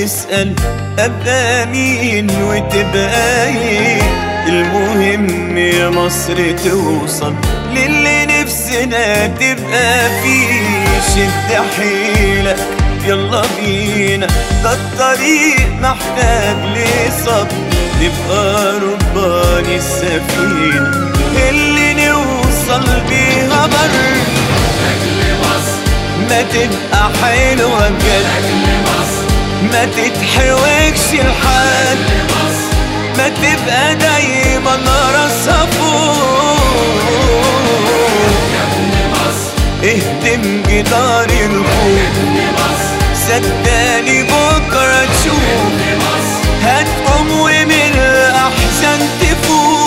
تسأل أبقى مين وتبقى ايه المهم يا مصر توصل للي نفسنا تبقى فيه شد حيلك يلا بينا ده الطريق محتاج لصبر نبقى ربان السفينة اللي نوصل بيها بر أجل مصر ما تبقى حلوة بجد أجل مصر ما تتحوجش لحد أجل مصر ما تبقى دايما راسها فوق يا ابن مصر اهدم جدار الخوف ابن مصر صدقني بكرة تشوف ابن مصر هتقوم ومن الأحزان تفوق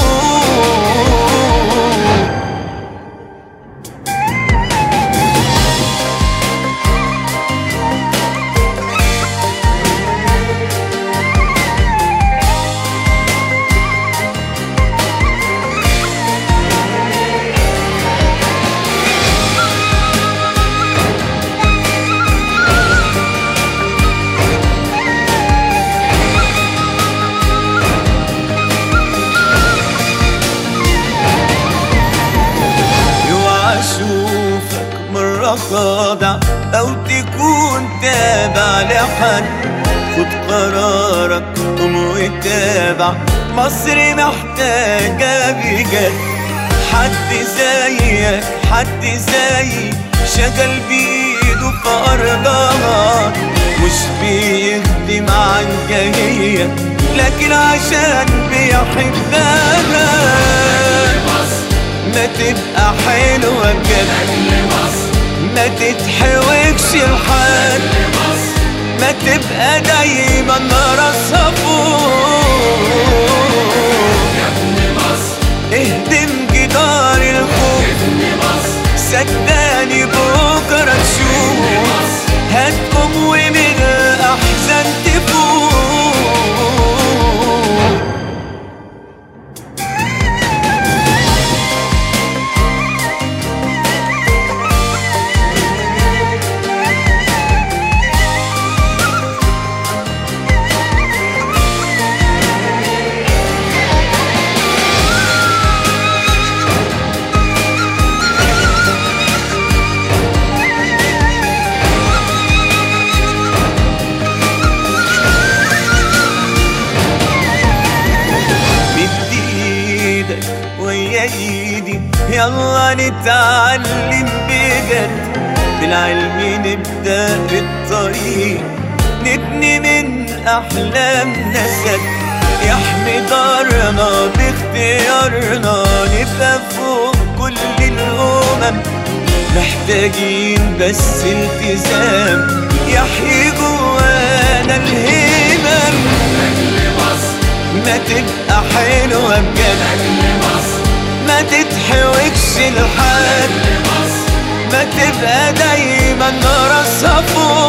اوعى اشوفك مرة خاضع او تكون تابع لحد خد قرارك قوم وتابع مصر محتاجة بجد حد زيك حد زي شغل بإيده في أرضها مش بيخدم عن جاهية لكن عشان بيحبها مصر ما تبقى حلوة بجد أجل مصر ما تتحوجش لحد أجل مصر ما تبقى دايما راسها فوق يا ابن مصر اهدم جدار الخوف ابن مصر صدقني بكرة تشوف هتقوم ومن الأحزان تفوق مد ايدك ويا ايدي يلا نتعلم بجد بالعلم نبدأ الطريق نبني من أحلامنا سد يحمي دارنا باختيارنا نبقى فوق كل الأمم محتاجين بس التزام يحيي جوانا الهمم أجل مصر ما تبقى حلوة بجد أجل مصر ما تتحوجش لحد أجل مصر ما تبقى دايما راسها فوق